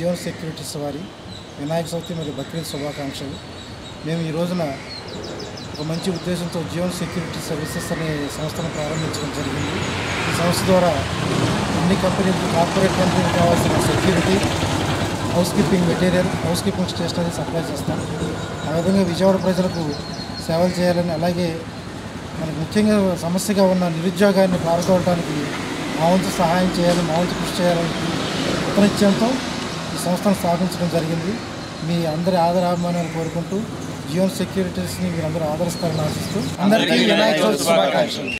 Jeevan securities వారి వినాయక చవితి మరియు బక్రీద్ శుభాకాంక్షలు మేము ఈ రోజున ఒక మంచి ఉద్దేశంతో జీవన్ సెక్యూరిటీ సర్వీసెస్ అనే సంస్థను ప్రారంభించడం జరిగింది ఈ సంస్థ ద్వారా అన్ని కంపెనీలకు కార్పొరేట్ కంపెనీలకు కావాల్సిన security housekeeping material housekeeping stationery supply చేస్తాం ఆ విధంగా విజయవాడ ప్రజలకు సేవలు చేయాలని అలాగే మనకు ముఖ్యంగా సమస్యగా ఉన్న నిరుద్యోగాన్ని పాల్గొనడానికి మా వంతు సహాయం చేయాలి మా వంతు కృషి చేయాలని కృతనిశ్చయంతో ఈ సంస్థను స్థాపించడం జరిగింది మీ అందరి ఆదరాభిమానాలు కోరుకుంటూ జీవన్ సెక్యూరిటీస్ని మీరు అందరూ ఆదరిస్తారని ఆశిస్తూ అందరికీ వినాయక చవితి శుభాకాంక్షలు